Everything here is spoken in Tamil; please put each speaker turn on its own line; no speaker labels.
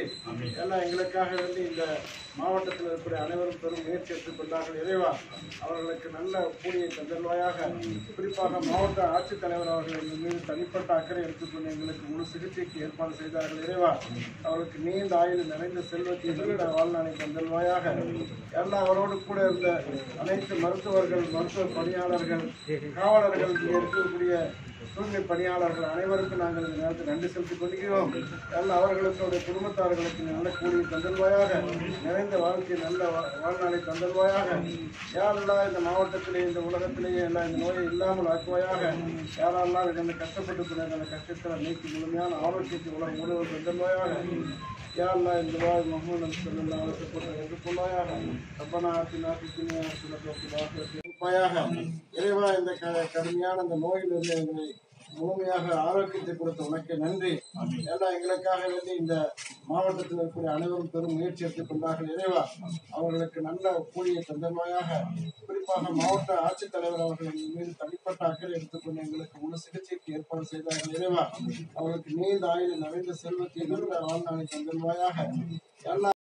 எல்லாம் எங்களுக்காக வேண்டி இந்த மாவட்டத்தில் இருக்கக்கூடிய அனைவரும் பெரும் முயற்சி எடுத்துக் கொண்டார்கள் இறைவா அவர்களுக்கு நல்ல கூலியை தந்தல்வாயாக குறிப்பாக மாவட்ட ஆட்சித்தலைவர் அவர்கள் எங்கள் மீது தனிப்பட்ட அக்கறை எடுத்துக்கொண்டு எங்களுக்கு முழு சிகிச்சைக்கு ஏற்பாடு செய்தார்கள் இறைவா அவர்களுக்கு நீண்ட ஆயுள் நிறைந்த செல்வத்தை நீண்ட வாழ்நாளை தந்தல்வாயாக எல்லா அவரோடு கூட இருந்த அனைத்து மருத்துவர்கள் மருத்துவ பணியாளர்கள் காவலர்கள் இங்கே இருக்கக்கூடிய தூய்மை பணியாளர்கள் அனைவருக்கும் நாங்கள் இந்த நேரத்தில் நன்றி செலுத்திக் கொள்கிறோம் எல்லா அவர்களுடைய குடும்பத்தார்களுக்கு நல்ல கூலி தந்தல்வாயாக நிறைந்த வாழ்க்கை நல்ல வா- வாழ்நாளை தந்தல்வாயாக யாரெல்லாம் இந்த மாவட்டத்திலே இந்த உலகத்திலேயே எல்லாம் இந்த நோயை இல்லாமல் ஆக்குவாயாக யாரெல்லாம் இந்த கஷ்டப்பட்டு பிறகு அந்த கஷ்டத்தை நீக்கி முழுமையான ஆரோக்கியத்தை உலகம் முழுவதும் தந்தல்வாயாக யாரெல்லாம் இந்த வாய் முகமது சொல்லலாம் அவசரப்பட்டு எதிர்கொள்வாயாக ரப்பனா ஆத்தினா கித்தினியா சுலபமாக இறைவா இந்த க- கடுமையான இந்த நோயிலிருந்து எங்களை முழுமையாக ஆரோக்கியத்தை கொடுத்த உனக்கு நன்றி எல்லாம் எங்களுக்காக வேண்டி இந்த மாவட்டத்தில் இருக்கக்கூடிய அனைவரும் பெரும் முயற்சி எடுத்துக் கொண்டார்கள் இறைவா அவர்களுக்கு நல்ல கூலியை தந்தமாயாக குறிப்பாக மாவட்ட ஆட்சித்தலைவர் அவர்கள் எங்கள் மீது தனிப்பட்ட அக்கறை எடுத்துக்கொண்டு எங்களுக்கு முழு சிகிச்சைக்கு ஏற்பாடு செய்தார்கள் இறைவா அவர்களுக்கு நீண்ட ஆயுள் நிறைந்த செல்வத்தை நல்ல வாழ்நாளை தந்தல்வாயாக எல்லா